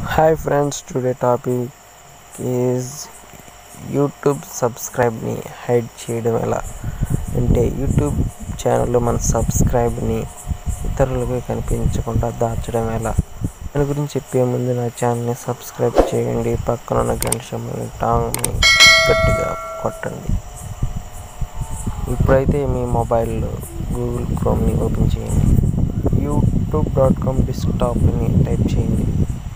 hi friends today topic is YouTube సబ్స్క్రైబ్ని hide చేయడం ఎలా అంటే యూట్యూబ్ ఛానల్లో మన సబ్స్క్రైబ్ని ఇతరులకు కనిపించకుండా దాచడం ఎలా దాని గురించి చెప్పే ముందు నా ఛానల్ని సబ్స్క్రైబ్ చేయండి పక్కన ఉన్న గంట సమయంలో టాంగ్ని గట్టిగా కొట్టండి ఇప్పుడైతే మీ మొబైల్లో గూగుల్ క్రోమ్ని ఓపెన్ చేయండి యూట్యూబ్ డాట్ కామ్ డెస్క్టాప్ని టైప్ చేయండి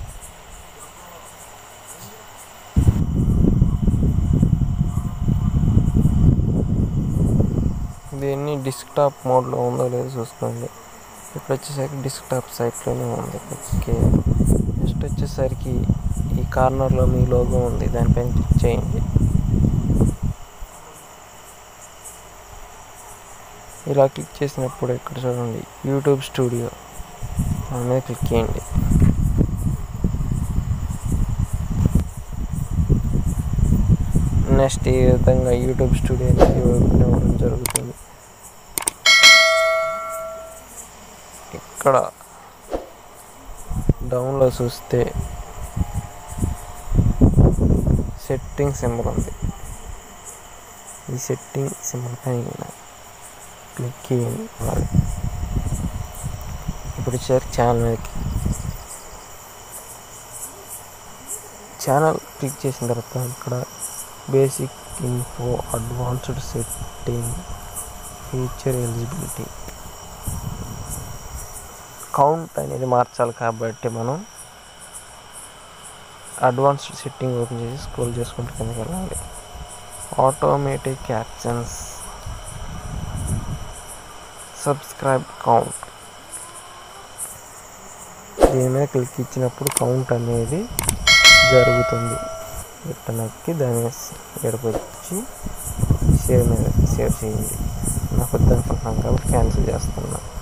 దీన్ని డెస్క్టాప్ మోడ్లో ఉందో లేదో చూసుకోండి ఇప్పుడు వచ్చేసరికి డెస్క్టాప్ సైట్లోనే ఉంది ఓకే నెక్స్ట్ వచ్చేసరికి ఈ కార్నర్లో మీ లోగో ఉంది దానిపైన క్లిక్ చేయండి ఇలా క్లిక్ చేసినప్పుడు ఇక్కడ చూడండి యూట్యూబ్ స్టూడియో దాని మీద క్లిక్ చేయండి నెక్స్ట్ ఈ విధంగా యూట్యూబ్ స్టూడియో అనేది ఓపెన్ అవ్వడం జరుగుతుంది ఇక్కడ డౌన్లో చూస్తే సెట్టింగ్ సింబల్ ఉంది ఈ సెట్టింగ్ సింబల్ పైన క్లిక్ చేయండి మరి ఇప్పుడు వచ్చారు ఛానల్ మీదకి ఛానల్ క్లిక్ చేసిన తర్వాత ఇక్కడ basic info advanced setting feature eligibility count అనేది మార్చాలి కాబట్టి మనం అడ్వాన్స్డ్ సెట్టింగ్ ఓపెన్ చేసి స్క్రోల్ చేసుకుంటూ కిందకి వెళ్ళాలి ఆటోమేటిక్ యాక్షన్స్ సబ్స్క్రైబ్ కౌంట్ దీని మీద క్లిక్ ఇచ్చినప్పుడు కౌంట్ అనేది జరుగుతుంది ఇట్ట నొక్కి దాని ఎడపొచ్చి సేవ్ మీద సేవ్ చేయండి నాకు వద్దనుకుంటున్నాను కాబట్టి క్యాన్సిల్ చేస్తున్నా